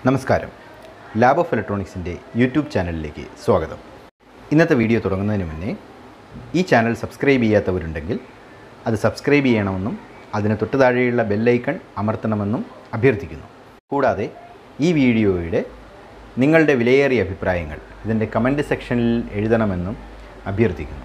നമസ്കാരം lab of ഇലക്ട്രോണിക്സിൻ്റെ YouTube ചാനലിലേക്ക് സ്വാഗതം ഇന്നത്തെ വീഡിയോ തുടങ്ങുന്നതിന് മുന്നേ ഈ ചാനൽ സബ്സ്ക്രൈബ് ചെയ്യാത്തവരുണ്ടെങ്കിൽ അത് സബ്സ്ക്രൈബ് ചെയ്യണമെന്നും അതിന് തൊട്ട് താഴെയുള്ള ബെല്ലൈക്കൺ അമർത്തണമെന്നും അഭ്യർത്ഥിക്കുന്നു കൂടാതെ ഈ വീഡിയോയുടെ നിങ്ങളുടെ വിലയേറിയ അഭിപ്രായങ്ങൾ ഇതിൻ്റെ കമൻറ്റ് സെക്ഷനിൽ എഴുതണമെന്നും അഭ്യർത്ഥിക്കുന്നു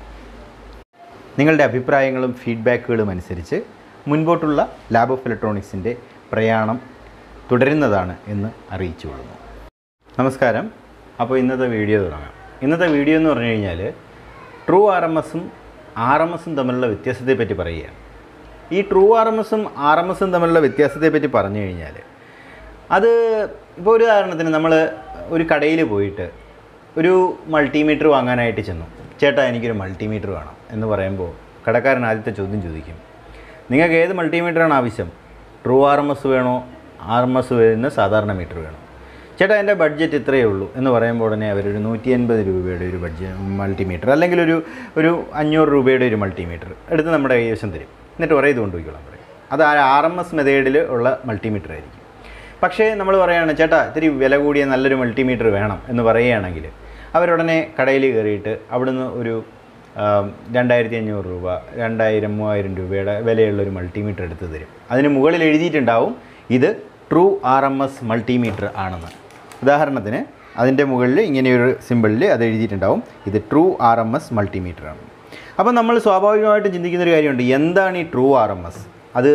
നിങ്ങളുടെ അഭിപ്രായങ്ങളും ഫീഡ്ബാക്കുകളും അനുസരിച്ച് മുൻപോട്ടുള്ള ലാബ് ഓഫ് ഇലക്ട്രോണിക്സിൻ്റെ പ്രയാണം തുടരുന്നതാണ് എന്ന് അറിയിച്ചുകൊള്ളുന്നു നമസ്കാരം അപ്പോൾ ഇന്നത്തെ വീഡിയോ തുടങ്ങാം ഇന്നത്തെ വീഡിയോ എന്ന് പറഞ്ഞു കഴിഞ്ഞാൽ ട്രൂ ആർ എം എസും ആർ എം എസും തമ്മിലുള്ള വ്യത്യാസത്തെ പറ്റി പറയുകയാണ് ഈ ട്രൂ ആർ എം എസും ആർ എം എസും തമ്മിലുള്ള വ്യത്യാസത്തെ പറ്റി പറഞ്ഞു കഴിഞ്ഞാൽ അത് ഇപ്പോൾ ഒരു ഉദാഹരണത്തിന് നമ്മൾ ഒരു കടയിൽ പോയിട്ട് ഒരു മൾട്ടിമീറ്റർ വാങ്ങാനായിട്ട് ചെന്നു ചേട്ടാ എനിക്കൊരു മൾട്ടിമീറ്റർ വേണം എന്ന് പറയുമ്പോൾ കടക്കാരൻ ആദ്യത്തെ ചോദ്യം ചോദിക്കും നിങ്ങൾക്ക് ഏത് മൾട്ടിമീറ്ററാണ് ആവശ്യം ട്രൂ ആർ എം എസ് വേണോ ആർ എം എസ് വരുന്ന സാധാരണ മീറ്റർ വേണോ ചേട്ടാ എൻ്റെ ബഡ്ജറ്റ് ഇത്രയേ ഉള്ളൂ എന്ന് പറയുമ്പോൾ ഉടനെ അവരൊരു നൂറ്റി അൻപത് രൂപയുടെ ഒരു ബഡ്ജറ്റ് മൾട്ടിമീറ്റർ അല്ലെങ്കിൽ ഒരു ഒരു അഞ്ഞൂറ് രൂപയുടെ ഒരു മൾട്ടിമീറ്റർ എടുത്ത് നമ്മുടെ കൈവശം തരും എന്നിട്ട് ഒരേ ഇത് കൊണ്ടുപോയിക്കോളാം പറയും അത് ആർ എം എസ് മെത്തേഡിൽ ഉള്ള മൾട്ടിമീറ്റർ ആയിരിക്കും പക്ഷേ നമ്മൾ പറയുകയാണ് ചേട്ടാ ഇത്തിരി വില കൂടിയ നല്ലൊരു മൾട്ടിമീറ്റർ വേണം എന്ന് പറയുകയാണെങ്കിൽ അവരുടനെ കടയിൽ കയറിയിട്ട് അവിടുന്ന് ഒരു ആം, രണ്ടായിരത്തി അഞ്ഞൂറ് രൂപ രണ്ടായിരം മൂവായിരം രൂപയുടെ വിലയുള്ള ഒരു മൾട്ടിമീറ്റർ എടുത്ത് തരും അതിന് മുകളിൽ എഴുതിയിട്ടുണ്ടാവും ഇത് true R M S multimeter ആണെന്ന് ഉദാഹരണത്തിന് അതിൻ്റെ മുകളിൽ ഇങ്ങനെയൊരു സിമ്പിളിൽ അത് എഴുതിയിട്ടുണ്ടാവും ഇത് true R M S multimeter ആണ് അപ്പോൾ നമ്മൾ സ്വാഭാവികമായിട്ടും ചിന്തിക്കുന്ന ഒരു കാര്യമുണ്ട് എന്താണ് ഈ ട്രൂ ആർ എം എസ് അത്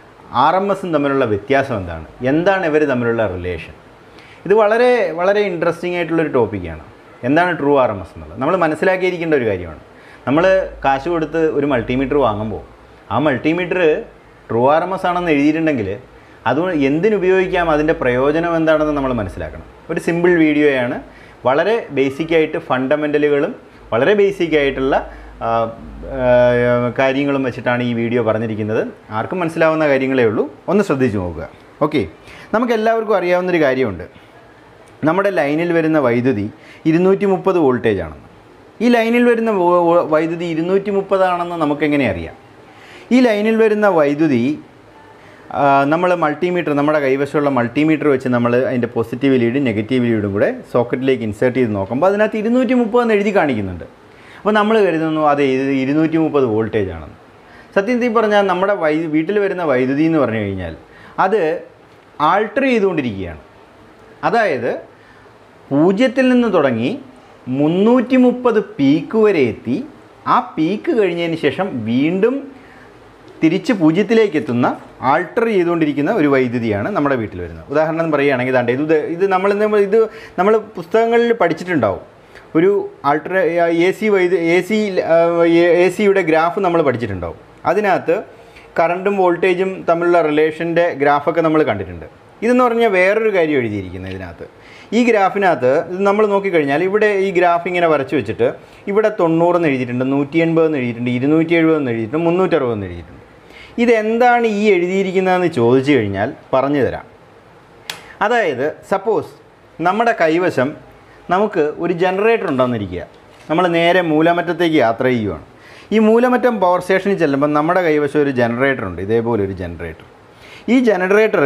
ആർ എം എസും തമ്മിലുള്ള വ്യത്യാസം എന്താണ് എന്താണ് ഇവർ തമ്മിലുള്ള റിലേഷൻ ഇത് വളരെ വളരെ ഇൻട്രസ്റ്റിംഗ് ആയിട്ടുള്ളൊരു ടോപ്പിക്കാണ് എന്താണ് ട്രൂ ആർ എം എസ് എന്നുള്ളത് നമ്മൾ മനസ്സിലാക്കിയിരിക്കേണ്ട ഒരു കാര്യമാണ് നമ്മൾ കാശ് കൊടുത്ത് ഒരു മൾട്ടിമീറ്റർ വാങ്ങുമ്പോൾ ആ multimeter true R M S ആണെന്ന് എഴുതിയിട്ടുണ്ടെങ്കിൽ അത് എന്തിനുപയോഗിക്കാം അതിൻ്റെ പ്രയോജനം എന്താണെന്ന് നമ്മൾ മനസ്സിലാക്കണം ഒരു സിമ്പിൾ വീഡിയോയാണ് വളരെ ബേസിക്കായിട്ട് ഫണ്ടമെൻ്റലുകളും വളരെ ബേസിക് ആയിട്ടുള്ള ആ, ആ, കാര്യങ്ങളും വെച്ചിട്ടാണ് ഈ വീഡിയോ പറഞ്ഞിരിക്കുന്നത് ആർക്കും മനസ്സിലാവുന്ന കാര്യങ്ങളേ ഉള്ളൂ ഒന്ന് ശ്രദ്ധിച്ചു നോക്കുക ഓക്കെ നമുക്ക് എല്ലാവർക്കും അറിയാവുന്നൊരു കാര്യമുണ്ട് നമ്മുടെ ലൈനിൽ വരുന്ന വൈദ്യുതി ഇരുന്നൂറ്റി മുപ്പത് വോൾട്ടേജ് ആണെന്ന് ഈ ലൈനിൽ വരുന്ന വോ- വോ- വൈദ്യുതി ഇരുന്നൂറ്റി മുപ്പതാണെന്ന് നമുക്കെങ്ങനെ അറിയാം ഈ ലൈനിൽ വരുന്ന വൈദ്യുതി നമ്മൾ മൾട്ടിമീറ്റർ നമ്മുടെ കൈവശമുള്ള മൾട്ടിമീറ്റർ വെച്ച് നമ്മൾ അതിൻ്റെ പോസിറ്റീവ് ലീഡും നെഗറ്റീവ് ലീഡും കൂടെ സോക്കറ്റിലേക്ക് ഇൻസേർട്ട് ചെയ്ത് നോക്കുമ്പോൾ അതിനകത്ത് ഇരുന്നൂറ്റി മുപ്പതെന്ന് എഴുതി കാണിക്കുന്നുണ്ട് അപ്പോൾ നമ്മൾ കരുതുന്നു അതെ ഇത് ഇരുന്നൂറ്റി മുപ്പത് വോൾട്ടേജ് ആണെന്ന് സത്യത്തിൽ പറഞ്ഞാൽ നമ്മുടെ വൈ വീട്ടിൽ വരുന്ന വൈദ്യുതി എന്ന് പറഞ്ഞു കഴിഞ്ഞാൽ അത് ആൾട്ടർ ചെയ്തുകൊണ്ടിരിക്കുകയാണ് അതായത് പൂജ്യത്തിൽ നിന്ന് തുടങ്ങി മുന്നൂറ്റി മുപ്പത് പീക്ക് വരെ എത്തി ആ പീക്ക് കഴിഞ്ഞതിന് ശേഷം വീണ്ടും തിരിച്ച് പൂജ്യത്തിലേക്ക് എത്തുന്ന ആൾട്ടർ ചെയ്തുകൊണ്ടിരിക്കുന്ന ഒരു വൈദ്യുതിയാണ് നമ്മുടെ വീട്ടിൽ വരുന്നത് ഉദാഹരണം പറയുകയാണെങ്കിൽ ദാണ്ടെ ഇത് ദേ- ഇത് നമ്മൾ ഇന്ന് ഇത് നമ്മൾ പുസ്തകങ്ങളിൽ പഠിച്ചിട്ടുണ്ടാവും ഒരു ആൾട്ടർ എ സി വൈദ്യു എ സി എ സിയുടെ ഗ്രാഫ് നമ്മൾ പഠിച്ചിട്ടുണ്ടാവും അതിനകത്ത് കറണ്ടും വോൾട്ടേജും തമ്മിലുള്ള റിലേഷൻ്റെ ഗ്രാഫൊക്കെ നമ്മൾ കണ്ടിട്ടുണ്ട് ഇതെന്ന് പറഞ്ഞാൽ വേറൊരു കാര്യം എഴുതിയിരിക്കുന്നത് ഇതിനകത്ത് ഈ ഗ്രാഫിനകത്ത് ഇത് നമ്മൾ നോക്കിക്കഴിഞ്ഞാൽ ഇവിടെ ഈ ഗ്രാഫ് ഇങ്ങനെ വരച്ച് വെച്ചിട്ട് ഇവിടെ തൊണ്ണൂറെന്ന് എഴുതിയിട്ടുണ്ട് നൂറ്റി എൺപതെന്ന് എഴുതിയിട്ടുണ്ട് ഇരുന്നൂറ്റി എഴുപതെന്ന് എഴുതിയിട്ടുണ്ട് മുന്നൂറ്ററുപതെന്ന് എഴുതിയിട്ടുണ്ട് ഇതെന്താണ് ഈ എഴുതിയിരിക്കുന്നതെന്ന് ചോദിച്ചു കഴിഞ്ഞാൽ പറഞ്ഞു തരാം അതായത് സപ്പോസ് നമ്മുടെ കൈവശം നമുക്ക് ഒരു ജനറേറ്റർ ഉണ്ടെന്നിരിക്കുക നമ്മൾ നേരെ മൂലമറ്റത്തേക്ക് യാത്ര ചെയ്യുകയാണ് ഈ മൂലമറ്റം പവർ സ്റ്റേഷനിൽ ചെല്ലുമ്പോൾ നമ്മുടെ കൈവശം ഒരു ജനറേറ്റർ ഉണ്ട് ഇതേപോലെ ഒരു ജനറേറ്റർ ഈ ജനറേറ്റർ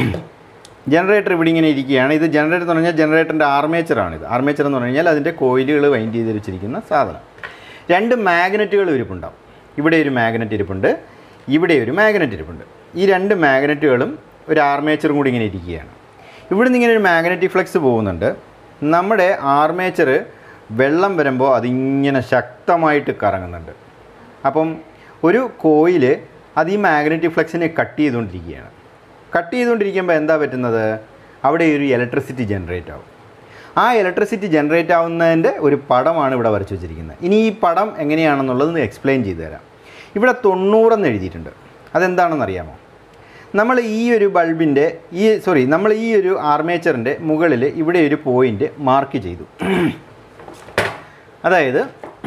ജനറേറ്റർ ഇവിടെ ഇങ്ങനെ ഇരിക്കുകയാണ് ഇത് ജനറേറ്റർ എന്ന് പറഞ്ഞാൽ ജനറേറ്ററിൻ്റെ ആർമേച്ചറാണിത് ആർമേച്ചർ എന്ന് പറഞ്ഞു കഴിഞ്ഞാൽ അതിൻ്റെ കോയിലുകൾ വൈൻഡ് ചെയ്ത് വെച്ചിരിക്കുന്ന സാധനം രണ്ട് മാഗ്നറ്റുകൾ ഇരിപ്പുണ്ടാവും ഇവിടെ ഒരു മാഗ്നറ്റ് ഇരിപ്പുണ്ട് ഇവിടെ ഒരു മാഗ്നറ്റ് ഇരിപ്പുണ്ട് ഈ രണ്ട് മാഗ്നറ്റുകളും ഒരു ആർമേച്ചറും കൂടി ഇങ്ങനെ ഇരിക്കുകയാണ് ഇവിടെ നിന്ന് ഇങ്ങനെ ഒരു മാഗ്നറ്റിക് ഫ്ലക്സ് പോകുന്നുണ്ട് നമ്മുടെ ആർമേച്ചർ വെള്ളം വരുമ്പോൾ അതിങ്ങനെ ശക്തമായിട്ട് കറങ്ങുന്നുണ്ട് അപ്പം ഒരു കോയിൽ അത് ഈ മാഗ്നറ്റിക് ഫ്ലക്സിനെ കട്ട് ചെയ്തുകൊണ്ടിരിക്കുകയാണ് കട്ട് ചെയ്തുകൊണ്ടിരിക്കുമ്പോൾ എന്താ പറ്റുന്നത് അവിടെ ഒരു ഇലക്ട്രിസിറ്റി ജനറേറ്റ് ആവും ആ ഇലക്ട്രിസിറ്റി ജനറേറ്റ് ആവുന്നതിൻ്റെ ഒരു പടമാണ് ഇവിടെ വരച്ച് വെച്ചിരിക്കുന്നത് ഇനി ഈ പടം എങ്ങനെയാണെന്നുള്ളത് എക്സ്പ്ലെയിൻ ചെയ്തു തരാം ഇവിടെ തൊണ്ണൂറെന്ന് എഴുതിയിട്ടുണ്ട് അതെന്താണെന്ന് അറിയാമോ നമ്മൾ ഈ ഒരു ബൾബിൻ്റെ ഈ സോറി നമ്മൾ ഈ ഒരു ആർമേച്ചറിൻ്റെ മുകളിൽ ഇവിടെ ഒരു പോയിൻ്റ് മാർക്ക് ചെയ്തു അതായത്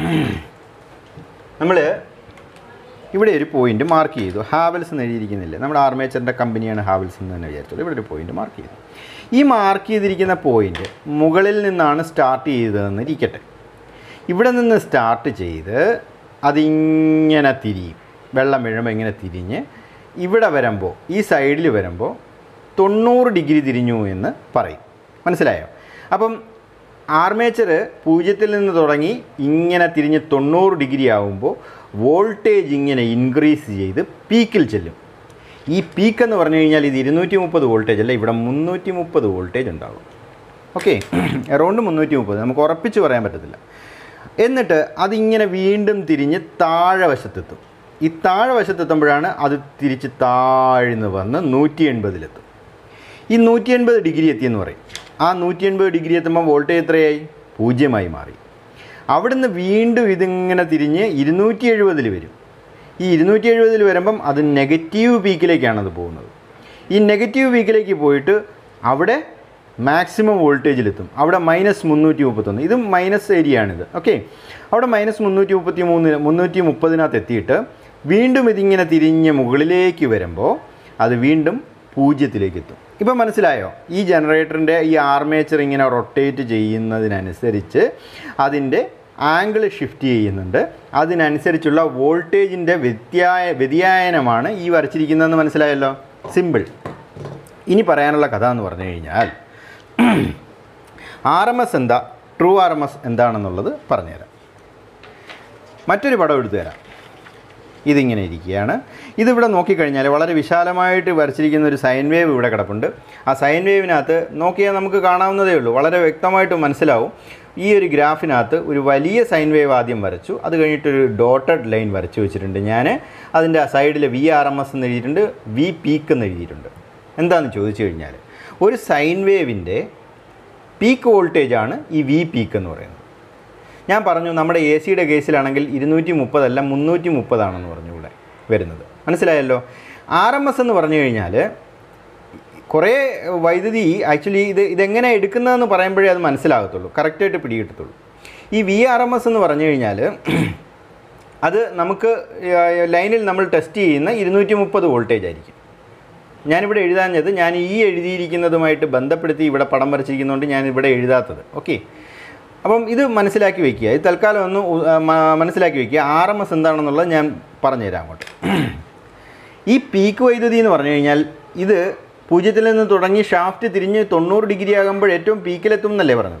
നമ്മൾ ഇവിടെ ഒരു പോയിന്റ് മാർക്ക് ചെയ്തു ഹാവൽസ് എന്ന് എഴുതിയിരിക്കുന്നില്ല നമ്മുടെ ആർമേച്ചറിൻ്റെ കമ്പനിയാണ് ഹാവൽസ് എന്ന് തന്നെ വിചാരിച്ചത് ഇവിടെ ഒരു പോയിന്റ് മാർക്ക് ചെയ്തു ഈ മാർക്ക് ചെയ്തിരിക്കുന്ന പോയിന്റ് മുകളിൽ നിന്നാണ് സ്റ്റാർട്ട് ചെയ്തതെന്ന് ഇരിക്കട്ടെ ഇവിടെ നിന്ന് സ്റ്റാർട്ട് ചെയ്ത് അതിങ്ങനെ തിരിയും വെള്ളം വീഴുമ്പോൾ ഇങ്ങനെ തിരിഞ്ഞ് ഇവിടെ വരുമ്പോൾ ഈ സൈഡിൽ വരുമ്പോൾ തൊണ്ണൂറ് ഡിഗ്രി തിരിഞ്ഞു എന്ന് പറയും മനസ്സിലായോ അപ്പം ആർമേച്ചർ പൂജ്യത്തിൽ നിന്ന് തുടങ്ങി ഇങ്ങനെ തിരിഞ്ഞ് തൊണ്ണൂറ് ഡിഗ്രി ആകുമ്പോൾ വോൾട്ടേജ് ഇങ്ങനെ ഇൻക്രീസ് ചെയ്ത് പീക്കിൽ ചെല്ലും ഈ പീക്ക് എന്ന് പറഞ്ഞു കഴിഞ്ഞാൽ ഇത് ഇരുന്നൂറ്റി മുപ്പത് വോൾട്ടേജ് അല്ല ഇവിടെ മുന്നൂറ്റി മുപ്പത് വോൾട്ടേജ് ഉണ്ടാകും ഓക്കെ അറൗണ്ട് മുന്നൂറ്റി മുപ്പത് നമുക്ക് ഉറപ്പിച്ച് പറയാൻ പറ്റത്തില്ല എന്നിട്ട് അതിങ്ങനെ വീണ്ടും തിരിഞ്ഞ് താഴെ വശത്തെത്തും ഈ താഴെ വശത്തെത്തുമ്പോഴാണ് അത് തിരിച്ച് താഴ്ന്ന് വന്ന് നൂറ്റി എൺപതിലെത്തും ഈ നൂറ്റി എൺപത് ഡിഗ്രി എത്തിയെന്ന് പറയും ആ നൂറ്റി എൺപത് ഡിഗ്രി എത്തുമ്പോൾ വോൾട്ടേജ് എത്രയായി പൂജ്യമായി മാറി അവിടുന്ന് വീണ്ടും ഇതിങ്ങനെ തിരിഞ്ഞ് ഇരുന്നൂറ്റി എഴുപതിൽ വരും ഈ ഇരുന്നൂറ്റി എഴുപതിൽ വരുമ്പം അത് നെഗറ്റീവ് പീക്കിലേക്കാണ് അത് പോകുന്നത് ഈ നെഗറ്റീവ് പീക്കിലേക്ക് പോയിട്ട് അവിടെ മാക്സിമം വോൾട്ടേജിലെത്തും അവിടെ മൈനസ് മുന്നൂറ്റി മുപ്പത്തൊന്ന് ഇത് മൈനസ് ഏരിയ ആണിത് ഓക്കെ അവിടെ മൈനസ് മുന്നൂറ്റി മുപ്പത്തി മൂന്ന് മുന്നൂറ്റി മുപ്പതിനകത്ത് എത്തിയിട്ട് വീണ്ടും ഇതിങ്ങനെ തിരിഞ്ഞ് മുകളിലേക്ക് വരുമ്പോൾ അത് വീണ്ടും പൂജ്യത്തിലേക്ക് എത്തും ഇപ്പം മനസ്സിലായോ ഈ ജനറേറ്ററിൻ്റെ ഈ ആർമേച്ചർ ഇങ്ങനെ റൊട്ടേറ്റ് ചെയ്യുന്നതിനനുസരിച്ച് അതിൻ്റെ ആംഗിൾ ഷിഫ്റ്റ് ചെയ്യുന്നുണ്ട് അതിനനുസരിച്ചുള്ള വോൾട്ടേജിൻ്റെ വ്യത്യായ വ്യതിയാനമാണ് ഈ വരച്ചിരിക്കുന്നതെന്ന് മനസ്സിലായല്ലോ സിമ്പിൾ ഇനി പറയാനുള്ള കഥ എന്ന് പറഞ്ഞു കഴിഞ്ഞാൽ ആർ എം എസ് എന്താ ട്രൂ ആർ എം എസ് എന്താണെന്നുള്ളത് പറഞ്ഞുതരാം മറ്റൊരു പടം എടുത്തു തരാം ഇതിങ്ങനെ ഇരിക്കുകയാണ് ഇതിവിടെ നോക്കിക്കഴിഞ്ഞാൽ വളരെ വിശാലമായിട്ട് വരച്ചിരിക്കുന്ന ഒരു സൈൻ വേവ് ഇവിടെ കിടപ്പുണ്ട് ആ സൈൻ വേവിനകത്ത് നോക്കിയാൽ നമുക്ക് കാണാവുന്നതേ ഉള്ളൂ വളരെ വ്യക്തമായിട്ട് മനസ്സിലാവും ഈ ഒരു ഗ്രാഫിനകത്ത് ഒരു വലിയ സൈൻ വേവ് ആദ്യം വരച്ചു അത് കഴിഞ്ഞിട്ടൊരു ഡോട്ടഡ് ലൈൻ വരച്ചു വെച്ചിട്ടുണ്ട് ഞാൻ അതിൻ്റെ സൈഡിൽ വി ആർ എം എസ് എന്ന് എഴുതിയിട്ടുണ്ട് വി പീക്ക് എന്ന് എഴുതിയിട്ടുണ്ട് എന്താണെന്ന് ചോദിച്ചു കഴിഞ്ഞാൽ ഒരു സൈൻ വേവിൻ്റെ പീക്ക് വോൾട്ടേജാണ് ഈ വി പീക്ക് എന്ന് പറയുന്നത് ഞാൻ പറഞ്ഞു നമ്മുടെ എ സിയുടെ കേസിലാണെങ്കിൽ ഇരുന്നൂറ്റി മുപ്പതല്ല മുന്നൂറ്റി മുപ്പതാണെന്ന് പറഞ്ഞു ഇവിടെ വരുന്നത് മനസ്സിലായല്ലോ ആർ എം എസ് എന്ന് പറഞ്ഞു കഴിഞ്ഞാൽ കുറേ വൈദ്യുതി ആക്ച്വലി ഇത് ഇതെങ്ങനെ എടുക്കുന്നതെന്ന് പറയുമ്പോഴേ അത് മനസ്സിലാകത്തുള്ളൂ കറക്റ്റായിട്ട് പിടികിട്ടത്തുള്ളൂ ഈ വി ആർ എം എസ് എന്ന് പറഞ്ഞു കഴിഞ്ഞാൽ അത് നമുക്ക് ലൈനിൽ നമ്മൾ ടെസ്റ്റ് ചെയ്യുന്ന ഇരുന്നൂറ്റി മുപ്പത് വോൾട്ടേജ് ആയിരിക്കും ഞാനിവിടെ എഴുതാഞ്ഞത് ഞാൻ ഈ എഴുതിയിരിക്കുന്നതുമായിട്ട് ബന്ധപ്പെടുത്തി ഇവിടെ പടം വരച്ചിരിക്കുന്നതുകൊണ്ട് ഞാൻ ഇവിടെ എഴുതാത്തത് ഓക്കെ അപ്പം ഇത് മനസ്സിലാക്കി വെക്കുക ഇത് തൽക്കാലം ഒന്ന് ഉ- ആ, മ- മനസ്സിലാക്കി വെക്കുക ആർ എം എസ് എന്താണെന്നുള്ളത് ഞാൻ പറഞ്ഞുതരാം അങ്ങോട്ട് ഈ പീക്ക് വൈദ്യുതി എന്ന് പറഞ്ഞു കഴിഞ്ഞാൽ ഇത് പൂജ്യത്തിൽ നിന്ന് തുടങ്ങി ഷാഫ്റ്റ് തിരിഞ്ഞ് തൊണ്ണൂറ് ഡിഗ്രി ആകുമ്പോൾ ഏറ്റവും പീക്കിലെത്തും എന്നല്ലേ പറഞ്ഞത്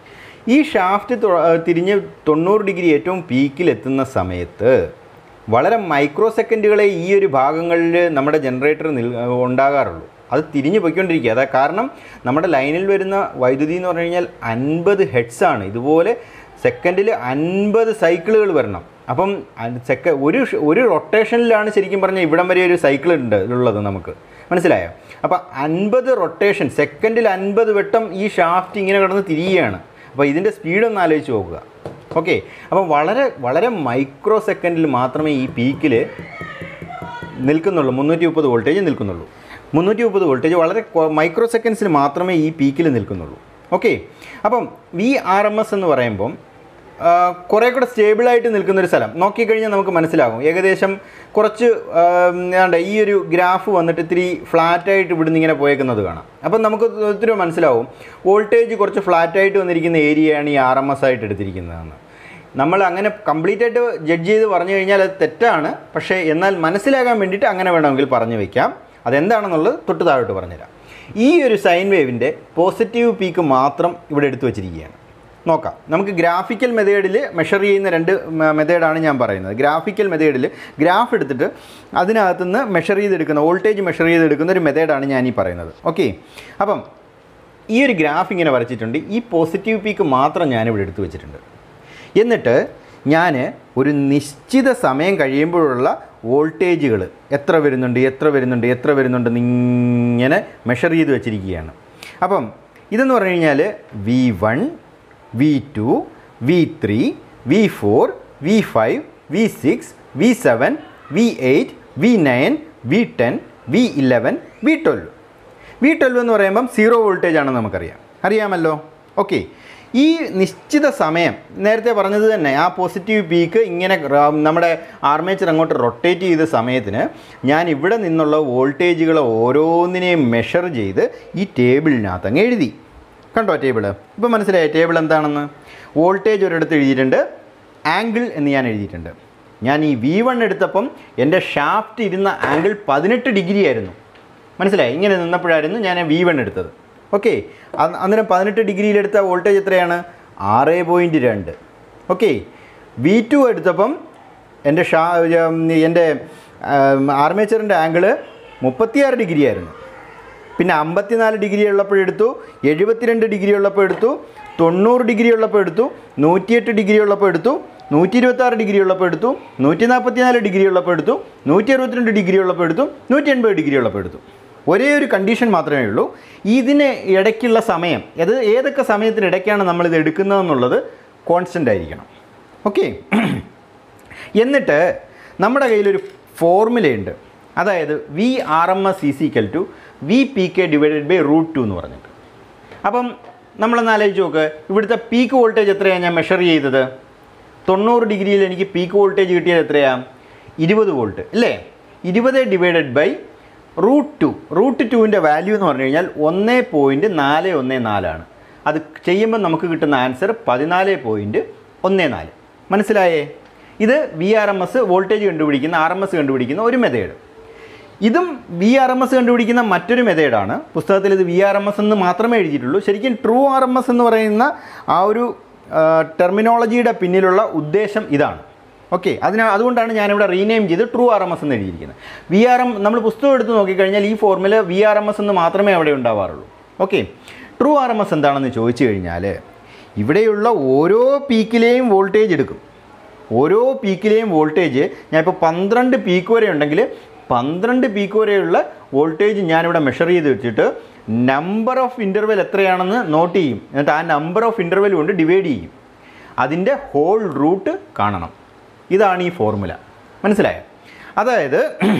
ഈ ഷാഫ്റ്റ് തൊ- ആ, തിരിഞ്ഞ് തൊണ്ണൂറ് ഡിഗ്രി ഏറ്റവും പീക്കിലെത്തുന്ന സമയത്ത് വളരെ മൈക്രോ സെക്കൻഡുകളെ ഈ ഒരു ഭാഗങ്ങളിൽ നമ്മുടെ ജനറേറ്റർ നിൽ ഉണ്ടാകാറുള്ളൂ അത് തിരിഞ്ഞ് പോയിക്കൊണ്ടിരിക്കുക അതാ കാരണം നമ്മുടെ ലൈനിൽ വരുന്ന വൈദ്യുതി എന്ന് പറഞ്ഞു കഴിഞ്ഞാൽ അൻപത് ഹെഡ്സ് ആണ് ഇതുപോലെ സെക്കൻഡിൽ അൻപത് സൈക്കിളുകൾ വരണം അപ്പം അൻ- സെക്ക ഒരു ഷ- ഒരു റൊട്ടേഷനിലാണ് ശരിക്കും പറഞ്ഞാൽ ഇവിടം വരെ ഒരു സൈക്കിൾ ഉണ്ട് ഉള്ളത് നമുക്ക് മനസ്സിലായോ അപ്പോൾ അൻപത് റൊട്ടേഷൻ സെക്കൻഡിൽ അൻപത് വട്ടം ഈ ഷാഫ്റ്റ് ഇങ്ങനെ കിടന്ന് തിരിയുകയാണ് അപ്പോൾ ഇതിൻ്റെ സ്പീഡ് ഒന്ന് ആലോചിച്ച് നോക്കുക ഓക്കെ അപ്പം വളരെ വളരെ മൈക്രോ സെക്കൻഡിൽ മാത്രമേ ഈ പീക്കിൽ നിൽക്കുന്നുള്ളൂ മുന്നൂറ്റി മുപ്പത് വോൾട്ടേജ് നിൽക്കുന്നുള്ളൂ മുന്നൂറ്റി മുപ്പത് വോൾട്ടേജ് വളരെ മൈക്രോ സെക്കൻഡ്സിൽ മാത്രമേ ഈ പീക്കിൽ നിൽക്കുന്നുള്ളൂ ഓക്കെ അപ്പം വി ആർ എം എസ് എന്ന് പറയുമ്പം ആ, കുറേ കൂടെ സ്റ്റേബിളായിട്ട് നിൽക്കുന്ന ഒരു സ്ഥലം നോക്കിക്കഴിഞ്ഞാൽ നമുക്ക് മനസ്സിലാകും ഏകദേശം കുറച്ച് ആ, എന്താണ്ട് ഈ ഒരു ഗ്രാഫ് വന്നിട്ട് ഇത്തിരി ഫ്ലാറ്റായിട്ട് ഇവിടുന്ന് ഇങ്ങനെ പോയേക്കുന്നത് കാണാം അപ്പം നമുക്ക് ഒത്തിരി മനസ്സിലാവും വോൾട്ടേജ് കുറച്ച് ഫ്ലാറ്റായിട്ട് വന്നിരിക്കുന്ന ഏരിയയാണ് ഈ ആർ എം എസ് ആയിട്ട് എടുത്തിരിക്കുന്നതെന്ന് നമ്മൾ അങ്ങനെ കംപ്ലീറ്റ് ആയിട്ട് ജഡ്ജ് ചെയ്ത് പറഞ്ഞു കഴിഞ്ഞാൽ അത് തെറ്റാണ് പക്ഷേ എന്നാൽ മനസ്സിലാകാൻ വേണ്ടിയിട്ട് അങ്ങനെ വേണമെങ്കിൽ പറഞ്ഞു വയ്ക്കാം അതെന്താണെന്നുള്ളത് തൊട്ട് താഴോട്ട് പറഞ്ഞുതരാം ഈ ഒരു സൈൻ വേവിൻ്റെ പോസിറ്റീവ് പീക്ക് മാത്രം ഇവിടെ എടുത്തു വച്ചിരിക്കുകയാണ് നോക്കാം നമുക്ക് ഗ്രാഫിക്കൽ മെത്തേഡിൽ മെഷർ ചെയ്യുന്ന രണ്ട് മെത്തേഡാണ് ഞാൻ പറയുന്നത് ഗ്രാഫിക്കൽ മെത്തേഡിൽ ഗ്രാഫ് എടുത്തിട്ട് അതിനകത്തുനിന്ന് മെഷർ ചെയ്തെടുക്കുന്ന വോൾട്ടേജ് മെഷർ ചെയ്തെടുക്കുന്ന ഒരു മെത്തേഡാണ് ഞാൻ ഈ പറയുന്നത് ഓക്കെ അപ്പം ഈ ഒരു ഗ്രാഫ് ഇങ്ങനെ വരച്ചിട്ടുണ്ട് ഈ പോസിറ്റീവ് പീക്ക് മാത്രം ഞാനിവിടെ എടുത്തു വെച്ചിട്ടുണ്ട് എന്നിട്ട് ഞാൻ ഒരു നിശ്ചിത സമയം കഴിയുമ്പോഴുള്ള വോൾട്ടേജുകൾ എത്ര വരുന്നുണ്ട് എത്ര വരുന്നുണ്ട് എത്ര വരുന്നുണ്ട് ഇങ്ങനെ മെഷർ ചെയ്ത് വെച്ചിരിക്കുകയാണ് അപ്പം ഇതെന്ന് പറഞ്ഞു കഴിഞ്ഞാൽ V one V two V three V four V five V six V seven V eight V nine V ten V eleven V twelve V twelve എന്ന് പറയുമ്പം സീറോ വോൾട്ടേജ് ആണെന്ന് നമുക്കറിയാം അറിയാമല്ലോ ഓക്കെ ഈ നിശ്ചിത സമയം നേരത്തെ പറഞ്ഞത് തന്നെ ആ പോസിറ്റീവ് പീക്ക് ഇങ്ങനെ റ- നമ്മുടെ ആർമേച്ചർ അങ്ങോട്ട് റൊട്ടേറ്റ് ചെയ്ത സമയത്തിന് ഞാൻ ഇവിടെ നിന്നുള്ള വോൾട്ടേജുകൾ ഓരോന്നിനെയും മെഷർ ചെയ്ത് ഈ ടേബിളിനകത്ത് അങ്ങ് എഴുതി കണ്ടോ ടേബിൾ ഇപ്പോൾ മനസ്സിലായോ ടേബിൾ എന്താണെന്ന് വോൾട്ടേജ് ഒരിടത്ത് എഴുതിയിട്ടുണ്ട് ആംഗിൾ എന്ന് ഞാൻ എഴുതിയിട്ടുണ്ട് ഞാൻ ഈ വി വൺ എടുത്തപ്പം എൻ്റെ ഷാഫ്റ്റ് ഇരുന്ന ആംഗിൾ പതിനെട്ട് ഡിഗ്രി ആയിരുന്നു മനസ്സിലായി ഇങ്ങനെ നിന്നപ്പോഴായിരുന്നു ഞാൻ വി വൺ എടുത്തത് ഓക്കെ അന്നേരം പതിനെട്ട് ഡിഗ്രിയിലെടുത്ത വോൾട്ടേജ് എത്രയാണ് ആറ് പോയിൻറ്റ് രണ്ട് ഓക്കെ വി ടു എടുത്തപ്പം എൻ്റെ ഷാ ഉം, എൻ്റെ ആർമേച്ചറിൻ്റെ ആംഗിള് മുപ്പത്തിയാറ് ഡിഗ്രി ആയിരുന്നു പിന്നെ അമ്പത്തിനാല് ഡിഗ്രി ഉള്ളപ്പോൾ എടുത്തു എഴുപത്തിരണ്ട് ഡിഗ്രി ഉള്ളപ്പോൾ എടുത്തു തൊണ്ണൂറ് ഡിഗ്രി ഉള്ളപ്പോൾ എടുത്തു നൂറ്റിയെട്ട് ഡിഗ്രി ഉള്ളപ്പോൾ എടുത്തു നൂറ്റി ഇരുപത്താറ് ഡിഗ്രി ഉള്ളപ്പോൾ എടുത്തു നൂറ്റി നാൽപ്പത്തിനാല് ഡിഗ്രി ഉള്ളപ്പോൾ എടുത്തു നൂറ്റി അറുപത്തിരണ്ട് ഡിഗ്രി ഉള്ളപ്പോൾ എടുത്തു നൂറ്റി എൺപത് ഡിഗ്രി ഉള്ളപ്പോൾ എടുത്തു ഒരേ ഒരു കണ്ടീഷൻ മാത്രമേ ഉള്ളൂ ഇതിന് ഇടയ്ക്കുള്ള സമയം അത് ഏതൊക്കെ സമയത്തിനിടയ്ക്കാണ് നമ്മളിത് എടുക്കുന്നതെന്നുള്ളത് കോൺസ്റ്റൻ്റ് ആയിരിക്കണം ഓക്കെ എന്നിട്ട് നമ്മുടെ കയ്യിലൊരു ഫോർമുലയുണ്ട് അതായത് V R M S is equal to V P K divided by root two എന്ന് പറഞ്ഞിട്ട് അപ്പം നമ്മളൊന്ന് ആലോചിച്ച് നോക്ക് ഇവിടുത്തെ പീക്ക് വോൾട്ടേജ് എത്രയാണ് ഞാൻ മെഷർ ചെയ്തത് തൊണ്ണൂറ് ഡിഗ്രിയിൽ എനിക്ക് പീക്ക് വോൾട്ടേജ് കിട്ടിയത് എത്രയാണ് ഇരുപത് വോൾട്ട് അല്ലേ ഇരുപത് divided by root two root ടുവിൻ്റെ വാല്യൂ എന്ന് പറഞ്ഞു കഴിഞ്ഞാൽ ഒന്ന് പോയിൻറ്റ് നാല് ഒന്ന് നാലാണ് അത് ചെയ്യുമ്പോൾ നമുക്ക് കിട്ടുന്ന ആൻസർ പതിനാല് പോയിൻറ്റ് ഒന്ന് നാല് മനസ്സിലായേ ഇത് V R M S voltage കണ്ടുപിടിക്കുന്ന ആർ എം എസ് കണ്ടുപിടിക്കുന്ന ഒരു മെത്തേഡ് ഇതും വി ആർ എം എസ് കണ്ടുപിടിക്കുന്ന മറ്റൊരു മെത്തേഡാണ് പുസ്തകത്തിൽ ഇത് വി ആർ എം എസ് എന്ന് മാത്രമേ എഴുതിയിട്ടുള്ളൂ ശരിക്കും ട്രൂ ആർ എം എസ് എന്ന് പറയുന്ന ആ ഒരു ടെർമിനോളജിയുടെ പിന്നിലുള്ള ഉദ്ദേശം ഇതാണ് ഓക്കെ അതിന് അതുകൊണ്ടാണ് ഞാനിവിടെ റീനെയിം ചെയ്ത് ട്രൂ ആർ എം എസ് എന്ന് എഴുതിയിരിക്കുന്നത് വി ആർ എം നമ്മൾ പുസ്തകം എടുത്ത് നോക്കിക്കഴിഞ്ഞാൽ ഈ formula V R M S എന്ന് മാത്രമേ അവിടെ ഉണ്ടാവാറുള്ളൂ okay true R M S എന്താണെന്ന് ചോദിച്ചു കഴിഞ്ഞാൽ ഇവിടെയുള്ള ഓരോ പീക്കിലെയും വോൾട്ടേജ് എടുക്കും ഓരോ പീക്കിലെയും വോൾട്ടേജ് ഞാനിപ്പോൾ പന്ത്രണ്ട് പീക്ക് വരെ ഉണ്ടെങ്കിൽ പന്ത്രണ്ട് പീക്ക് വരെയുള്ള വോൾട്ടേജ് ഞാനിവിടെ മെഷർ ചെയ്ത് വെച്ചിട്ട് നമ്പർ ഓഫ് ഇൻ്റർവെൽ എത്രയാണെന്ന് നോട്ട് ചെയ്യും എന്നിട്ട് ആ നമ്പർ ഓഫ് ഇൻ്റർവെൽ കൊണ്ട് ഡിവൈഡ് ചെയ്യും അതിൻ്റെ ഹോൾ റൂട്ട് കാണണം ഇതാണ് ഈ ഫോർമുല മനസ്സിലായോ അതായത്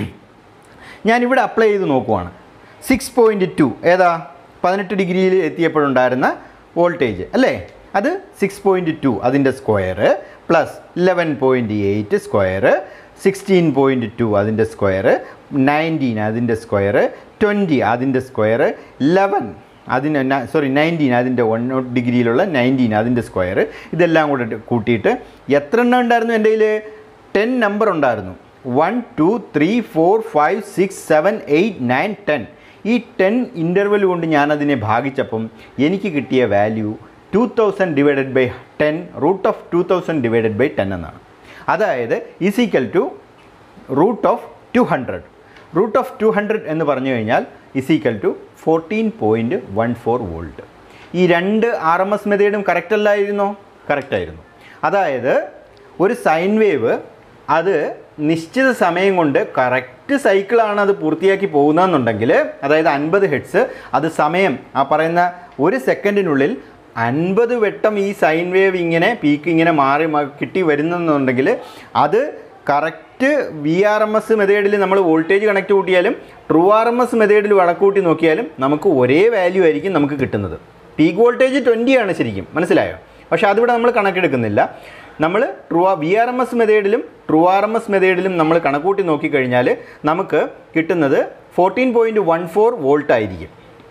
ഞാനിവിടെ അപ്ലൈ ചെയ്ത് നോക്കുവാണ് സിക്സ് പോയിൻറ്റ് ടു ഏതാ പതിനെട്ട് ഡിഗ്രിയിൽ എത്തിയപ്പോഴുണ്ടായിരുന്ന വോൾട്ടേജ് അല്ലേ അത് സിക്സ് പോയിൻറ്റ് ടു അതിൻ്റെ square plus eleven point eight square sixteen point two അതിൻ്റെ സ്ക്വയർ നയൻറ്റീൻ അതിൻ്റെ സ്ക്വയർ ട്വൻറ്റി അതിൻ്റെ സ്ക്വയർ ലെവൻ അതിന് സോറി നയൻറ്റീൻ അതിൻ്റെ വൺ ഡിഗ്രിയിലുള്ള നയൻറ്റീൻ അതിൻ്റെ സ്ക്വയർ ഇതെല്ലാം കൂടെ ഇട്ട് കൂട്ടിയിട്ട് എത്ര എണ്ണം ഉണ്ടായിരുന്നു എൻ്റെ കയ്യിൽ ടെൻ നമ്പർ ഉണ്ടായിരുന്നു one two three four five six seven eight nine ten ഈ ടെൻ ഇൻ്റർവെൽ കൊണ്ട് ഞാനതിനെ ഭാഗിച്ചപ്പം എനിക്ക് കിട്ടിയ value two thousand divided by ten root of two thousand divided by ten എന്നാണ് അതായത് is equal to root of two hundred root of two hundred എന്ന് പറഞ്ഞു കഴിഞ്ഞാൽ is equal to fourteen point one four volt ഈ രണ്ട് ആർ എം എസ് മെത്തേഡും correct അല്ലായിരുന്നോ correct ആയിരുന്നു അതായത് ഒരു സൈൻ വേവ് അത് നിശ്ചിത സമയം കൊണ്ട് കറക്റ്റ് സൈക്കിളാണ് അത് പൂർത്തിയാക്കി പോകുന്നതെന്നുണ്ടെങ്കിൽ അതായത് അൻപത് ഹെഡ്സ് അത് സമയം ആ പറയുന്ന ഒരു സെക്കൻഡിനുള്ളിൽ അൻപത് വട്ടം ഈ സൈൻ വേവ് ഇങ്ങനെ പീക്ക് ഇങ്ങനെ മാറി മ- കിട്ടി വരുന്നെന്നുണ്ടെങ്കിൽ അത് correct V R M S മെത്തേഡിൽ നമ്മൾ വോൾട്ടേജ് കണക്ട് കൂട്ടിയാലും ട്രൂ ആർ എം എസ് മെത്തേഡിൽ കണക്കൂട്ടി നോക്കിയാലും നമുക്ക് ഒരേ വാല്യൂ ആയിരിക്കും നമുക്ക് കിട്ടുന്നത് പീക്ക് വോൾട്ടേജ് ട്വൻറ്റി ആണ് ശരിക്കും മനസ്സിലായോ പക്ഷേ അതിവിടെ നമ്മൾ കണക്കെടുക്കുന്നില്ല നമ്മൾ true V R M S മെത്തേഡിലും ട്രൂ ആർ എം എസ് മെത്തേഡിലും നമ്മൾ കണക്കൂട്ടി നോക്കിക്കഴിഞ്ഞാൽ നമുക്ക് കിട്ടുന്നത് fourteen point one four volt ആയിരിക്കും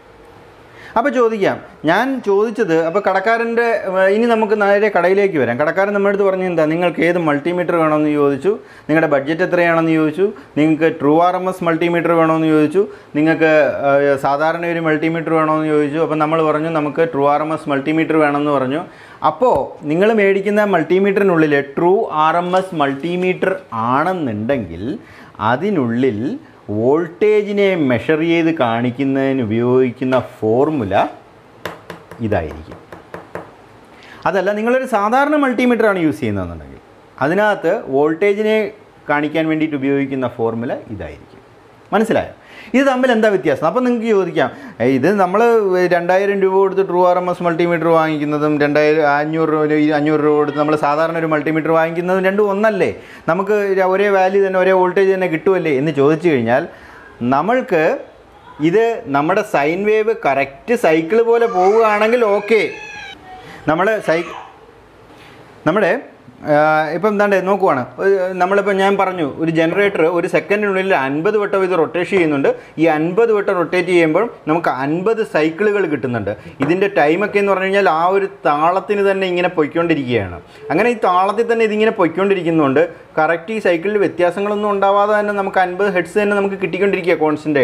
അപ്പോൾ ചോദിക്കാം ഞാൻ ചോദിച്ചത് അപ്പോൾ കടക്കാരൻ്റെ ഏഹ്, ഇനി നമുക്ക് നേരെ കടയിലേക്ക് വരാം കടക്കാരൻ നമ്മുടെ അടുത്ത് പറഞ്ഞു എന്താ നിങ്ങൾക്ക് ഏത് മൾട്ടിമീറ്റർ വേണമെന്ന് ചോദിച്ചു നിങ്ങളുടെ ബഡ്ജറ്റ് എത്രയാണെന്ന് ചോദിച്ചു നിങ്ങൾക്ക് true R M S multimeter വേണമെന്ന് ചോദിച്ചു നിങ്ങൾക്ക് ഏഹ്, സാധാരണ ഒരു മൾട്ടിമീറ്റർ വേണമെന്ന് ചോദിച്ചു അപ്പോൾ നമ്മൾ പറഞ്ഞു നമുക്ക് true R M S multimeter വേണമെന്ന് പറഞ്ഞു അപ്പോൾ നിങ്ങൾ മേടിക്കുന്ന മൾട്ടിമീറ്ററിനുള്ളിൽ true R M S multimeter ആണെന്നുണ്ടെങ്കിൽ അതിനുള്ളിൽ വോൾട്ടേജിനെ മെഷർ ചെയ്ത് കാണിക്കുന്നതിന് ഉപയോഗിക്കുന്ന ഫോർമുല ഇതായിരിക്കും അതല്ല നിങ്ങളൊരു സാധാരണ മൾട്ടിമീറ്റർ ആണ് യൂസ് ചെയ്യുന്നതെന്നുണ്ടെങ്കിൽ അതിനകത്ത് വോൾട്ടേജിനെ കാണിക്കാൻ വേണ്ടിയിട്ട് ഉപയോഗിക്കുന്ന ഫോർമുല ഇതായിരിക്കും മനസ്സിലായോ ഇത് തമ്മിൽ എന്താ വ്യത്യാസം അപ്പോൾ നിങ്ങൾക്ക് ചോദിക്കാം "ഏയ് ഇത് നമ്മൾ രണ്ടായിരം രൂപ കൊടുത്ത് true R M S multimeter വാങ്ങിക്കുന്നതും രണ്ടായിരം അഞ്ഞൂറ് രൂപ ഒരു അഞ്ഞൂറ് രൂപ കൊടുത്ത് നമ്മൾ സാധാരണ ഒരു മൾട്ടിമീറ്റർ വാങ്ങിക്കുന്നതും രണ്ടും ഒന്നല്ലേ നമുക്ക് ര- ഒരേ വാല്യൂ തന്നെ ഒരേ വോൾട്ടേജ് തന്നെ കിട്ടുമല്ലേ എന്ന് ചോദിച്ചു കഴിഞ്ഞാൽ നമ്മൾക്ക് ഇത് നമ്മുടെ സൈൻ വേവ് കറക്റ്റ് സൈക്കിൾ പോലെ പോവുകയാണെങ്കിൽ ഓക്കെ നമ്മൾ സൈ നമ്മുടെ ആ, ഇപ്പം എന്താണ്ട് നോക്കുവാണ് ഒരു- നമ്മളിപ്പോൾ ഞാൻ പറഞ്ഞു ഒരു ജനറേറ്റർ ഒരു സെക്കൻഡിനുള്ളിൽ അൻപത് വട്ടം ഇത് റൊട്ടേറ്റ് ചെയ്യുന്നുണ്ട് ഈ അൻപത് വട്ടം റൊട്ടേറ്റ് ചെയ്യുമ്പോൾ നമുക്ക് അൻപത് സൈക്കിളുകൾ കിട്ടുന്നുണ്ട് ഇതിൻ്റെ ടൈമൊക്കെ എന്ന് പറഞ്ഞു കഴിഞ്ഞാൽ ആ ഒരു താളത്തിന് തന്നെ ഇങ്ങനെ പൊയ്ക്കൊണ്ടിരിക്കുകയാണ് അങ്ങനെ ഈ താളത്തിൽ തന്നെ ഇതിങ്ങനെ പൊയ്ക്കൊണ്ടിരിക്കുന്നുണ്ട് കറക്റ്റ് ഈ സൈക്കിളിൽ വ്യത്യാസങ്ങളൊന്നും ഉണ്ടാവാതെ തന്നെ നമുക്ക് അൻപത് ഹെഡ്സ് തന്നെ നമുക്ക് കിട്ടിക്കൊണ്ടിരിക്കുക കോൺസ്റ്റൻ്റ് ആയിട്ട്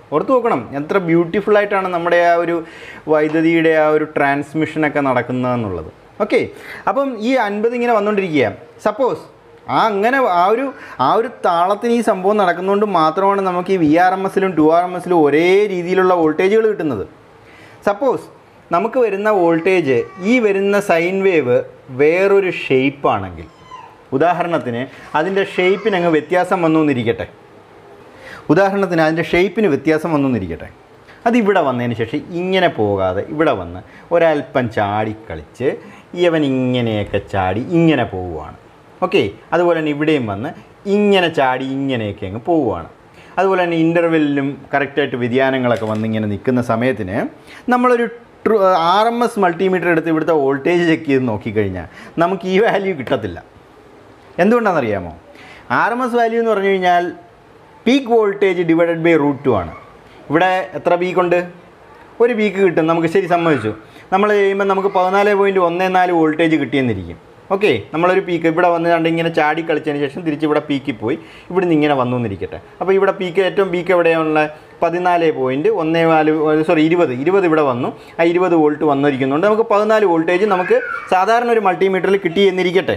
ഓർത്ത് നോക്കണം എത്ര ബ്യൂട്ടിഫുൾ ആയിട്ടാണ് നമ്മുടെ ആ ഒരു വൈദ്യുതിയുടെ ആ ഒരു ട്രാൻസ്മിഷനൊക്കെ നടക്കുന്നതെന്നുള്ളത് ഓക്കെ അപ്പം ഈ അൻപത് ഇങ്ങനെ വന്നുകൊണ്ടിരിക്കുക സപ്പോസ് ആ അങ്ങനെ ആ ഒരു ആ ഒരു താളത്തിന് ഈ സംഭവം നടക്കുന്നതുകൊണ്ട് മാത്രമാണ് നമുക്ക് ഈ വി ആർ എം എസിലും ടു ആർ എം എസിലും ഒരേ രീതിയിലുള്ള വോൾട്ടേജുകൾ കിട്ടുന്നത് സപ്പോസ് നമുക്ക് വരുന്ന വോൾട്ടേജ് ഈ വരുന്ന സൈൻ വേവ് വേറൊരു ഷേപ്പാണെങ്കിൽ ഉദാഹരണത്തിന് അതിൻ്റെ ഷേപ്പിന് അങ്ങ് വ്യത്യാസം വന്നു എന്നിരിക്കട്ടെ ഉദാഹരണത്തിന് അതിൻ്റെ ഷേപ്പിന് വ്യത്യാസം വന്നു എന്നിരിക്കട്ടെ അതിവിടെ വന്നതിന് ശേഷം ഇങ്ങനെ പോകാതെ ഇവിടെ വന്ന് ഒരല്പം ചാടിക്കളിച്ച് ഇവൻ ഇങ്ങനെയൊക്കെ ചാടി ഇങ്ങനെ പോവുകയാണ് ഓക്കെ അതുപോലെ തന്നെ ഇവിടെയും വന്ന് ഇങ്ങനെ ചാടി ഇങ്ങനെയൊക്കെ അങ്ങ് പോവുകയാണ് അതുപോലെ തന്നെ ഇൻ്റർവെല്ലിലും കറക്റ്റായിട്ട് വ്യതിയാനങ്ങളൊക്കെ വന്ന് ഇങ്ങനെ നിൽക്കുന്ന സമയത്തിന് നമ്മളൊരു true R M S multimeter എടുത്ത് ഇവിടുത്തെ വോൾട്ടേജ് ചെക്ക് ചെയ്ത് നോക്കിക്കഴിഞ്ഞാൽ നമുക്ക് ഈ വാല്യൂ കിട്ടത്തില്ല എന്തുകൊണ്ടാണെന്നറിയാമോ ആർ എം എസ് വാല്യൂ എന്ന് പറഞ്ഞു കഴിഞ്ഞാൽ peak voltage divided by root two ആണ് ഇവിടെ എത്ര പീക്ക് ഉണ്ട് ഒരു പീക്ക് കിട്ടും നമുക്ക് ശരി സമ്മതിച്ചു നമ്മൾ ചെയ്യുമ്പോൾ നമുക്ക് പതിനാല് പോയിൻറ്റ് ഒന്ന് നാല് വോൾട്ടേജ് കിട്ടിയെന്നിരിക്കും ഓക്കെ നമ്മളൊരു പീക്ക് ഇവിടെ വന്ന് കണ്ട് ഇങ്ങനെ ചാടി കളിച്ചതിന് ശേഷം തിരിച്ച് ഇവിടെ പീക്കിൽ പോയി ഇവിടെ നിന്ന് ഇങ്ങനെ വന്നു എന്നിരിക്കട്ടെ അപ്പോൾ ഇവിടെ പീക്ക് ഏറ്റവും പീക്ക് എവിടെയാണുള്ള പതിനാല് പോയിൻറ്റ് ഒന്നേ നാല് സോറി ഇരുപത് ഇരുപത് ഇവിടെ വന്നു ആ ഇരുപത് വോൾട്ട് വന്നിരിക്കുന്നുണ്ട് നമുക്ക് പതിനാല് വോൾട്ടേജ് നമുക്ക് സാധാരണ ഒരു മൾട്ടിമീറ്ററിൽ കിട്ടി എന്നിരിക്കട്ടെ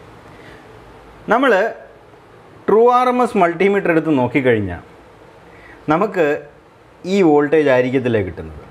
നമ്മൾ true R M S multimeter എടുത്ത് നോക്കിക്കഴിഞ്ഞാൽ നമുക്ക് ഈ വോൾട്ടേജ് ആയിരിക്കത്തില്ല കിട്ടുന്നത്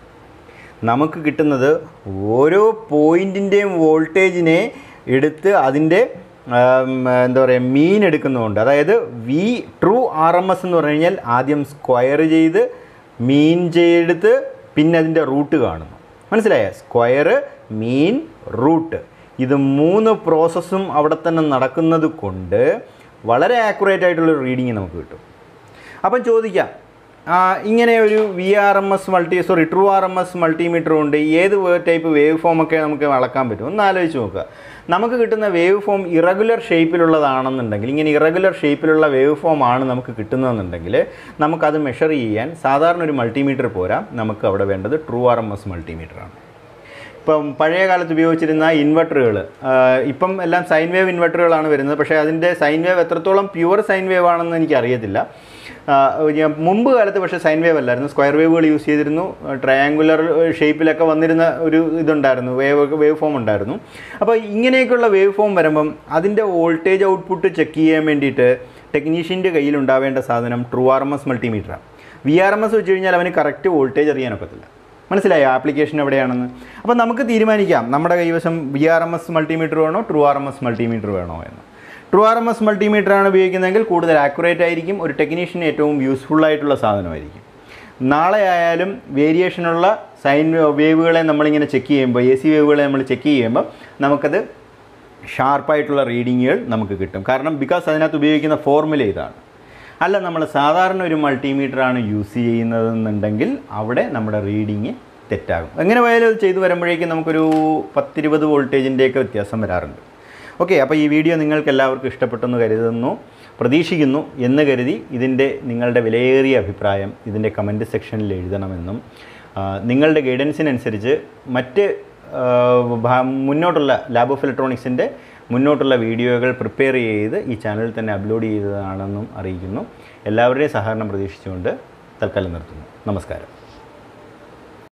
നമുക്ക് കിട്ടുന്നത് ഓരോ പോയിൻറ്റിൻ്റെയും വോൾട്ടേജിനെ എടുത്ത് അതിൻ്റെ ആം, എന്താ പറയുക മീൻ എടുക്കുന്നതുകൊണ്ട് അതായത് V true R M S എന്ന് പറഞ്ഞു കഴിഞ്ഞാൽ ആദ്യം സ്ക്വയർ ചെയ്ത് മീൻ ചെയ്തെടുത്ത് പിന്നെ അതിൻ്റെ റൂട്ട് കാണുന്നു മനസ്സിലായ സ്ക്വയർ മീൻ റൂട്ട് ഇത് മൂന്ന് പ്രോസസ്സും അവിടെ തന്നെ നടക്കുന്നത് കൊണ്ട് വളരെ ആക്യുറേറ്റ് ആയിട്ടുള്ളൊരു റീഡിങ് നമുക്ക് കിട്ടും അപ്പം ചോദിക്കാം ആ, ഇങ്ങനെ ഒരു V R M S multi sorry true R M S multimeter കൊണ്ട് ഏത് ടൈപ്പ് വേവ് ഫോം ഒക്കെ നമുക്ക് അളക്കാൻ പറ്റും ഒന്ന് ആലോചിച്ച് നോക്കുക നമുക്ക് കിട്ടുന്ന വേവ് ഫോം ഇറഗുലർ ഷേപ്പിലുള്ളതാണെന്നുണ്ടെങ്കിൽ ഇങ്ങനെ ഇറഗുലർ ഷേപ്പിലുള്ള വേവ് ഫോം ആണ് നമുക്ക് കിട്ടുന്നതെന്നുണ്ടെങ്കിൽ നമുക്കത് മെഷർ ചെയ്യാൻ സാധാരണ ഒരു മൾട്ടിമീറ്റർ പോരാ നമുക്ക് അവിടെ വേണ്ടത് ട്രൂ ആർ എം എസ് മൾട്ടിമീറ്ററാണ് ഇപ്പം പഴയ കാലത്ത് ഉപയോഗിച്ചിരുന്ന ഇൻവെർട്ടറുകൾ ഇപ്പം എല്ലാം സൈൻ വേവ് ഇൻവെർട്ടറുകളാണ് വരുന്നത് പക്ഷേ അതിൻ്റെ സൈൻ വേവ് എത്രത്തോളം പ്യുവർ സൈൻ വേവ് ആണെന്ന് എനിക്കറിയത്തില്ല ആ, ഞാൻ മുമ്പ് കാലത്ത് പക്ഷേ സൈൻ വേവ് അല്ലായിരുന്നു സ്ക്വയർ വേവുകൾ യൂസ് ചെയ്തിരുന്നു ട്രയാങ്കുലർ ഷേപ്പിലൊക്കെ വന്നിരുന്ന ഒരു ഇതുണ്ടായിരുന്നു വേവ് വേവ് ഫോം ഉണ്ടായിരുന്നു അപ്പോൾ ഇങ്ങനെയൊക്കെയുള്ള വേവ് ഫോം വരുമ്പം അതിൻ്റെ വോൾട്ടേജ് ഔട്ട്പുട്ട് ചെക്ക് ചെയ്യാൻ വേണ്ടിയിട്ട് ടെക്നീഷ്യൻ്റെ കയ്യിൽ ഉണ്ടാവേണ്ട സാധനം ട്രൂ ആർ എം എസ് മൾട്ടിമീറ്ററാണ് വി ആർ എം എസ് വെച്ച് കഴിഞ്ഞാൽ അവന് കറക്റ്റ് വോൾട്ടേജ് അറിയാനൊക്കത്തില്ല മനസ്സിലായോ ആപ്ലിക്കേഷൻ എവിടെയാണെന്ന് അപ്പോൾ നമുക്ക് തീരുമാനിക്കാം നമ്മുടെ കൈവശം V R M S multimeter വേണോ true R M S multimeter വേണോ എന്ന് true R M S multimeter ആണ് ഉപയോഗിക്കുന്നതെങ്കിൽ കൂടുതൽ ആക്യുറേറ്റ് ആയിരിക്കും ഒരു ടെക്നീഷ്യന് ഏറ്റവും യൂസ്ഫുൾ ആയിട്ടുള്ള സാധനമായിരിക്കും നാളെ ആയാലും വേരിയേഷനുള്ള സൈൻ വേവുകളെ നമ്മളിങ്ങനെ ചെക്ക് ചെയ്യുമ്പോൾ എ സി വേവുകളെ നമ്മൾ ചെക്ക് ചെയ്യുമ്പോൾ നമുക്കത് ഷാർപ്പായിട്ടുള്ള റീഡിങ്ങുകൾ നമുക്ക് കിട്ടും കാരണം ബിക്കോസ് അതിനകത്ത് ഉപയോഗിക്കുന്ന ഫോർമുല ഇതാണ് അല്ല നമ്മൾ സാധാരണ ഒരു മൾട്ടിമീറ്ററാണ് യൂസ് ചെയ്യുന്നതെന്നുണ്ടെങ്കിൽ അവിടെ നമ്മുടെ റീഡിങ് തെറ്റാകും എങ്ങനെ പോയാലും അത് ചെയ്തു വരുമ്പോഴേക്കും നമുക്കൊരു പത്തിരുപത് വോൾട്ടേജിൻ്റെയൊക്കെ വ്യത്യാസം വരാറുണ്ട് ഓക്കെ അപ്പോൾ ഈ വീഡിയോ നിങ്ങൾക്ക് എല്ലാവർക്കും ഇഷ്ടപ്പെട്ടെന്ന് കരുതുന്നു പ്രതീക്ഷിക്കുന്നു എന്ന് കരുതി ഇതിൻ്റെ നിങ്ങളുടെ വിലയേറിയ അഭിപ്രായം ഇതിൻ്റെ കമൻറ്റ് സെക്ഷനിൽ എഴുതണമെന്നും ആ, നിങ്ങളുടെ ഗൈഡൻസിനനുസരിച്ച് മറ്റ് ആ, ഭാ- മുന്നോട്ടുള്ള ലാബ് ഓഫ് ഇലക്ട്രോണിക്സിൻ്റെ മുന്നോട്ടുള്ള വീഡിയോകൾ പ്രിപ്പയർ ചെയ്ത് ഈ ചാനലിൽ തന്നെ അപ്ലോഡ് ചെയ്തതാണെന്നും അറിയിക്കുന്നു എല്ലാവരുടെയും സഹകരണം പ്രതീക്ഷിച്ചുകൊണ്ട് തൽക്കാലം നിർത്തുന്നു നമസ്കാരം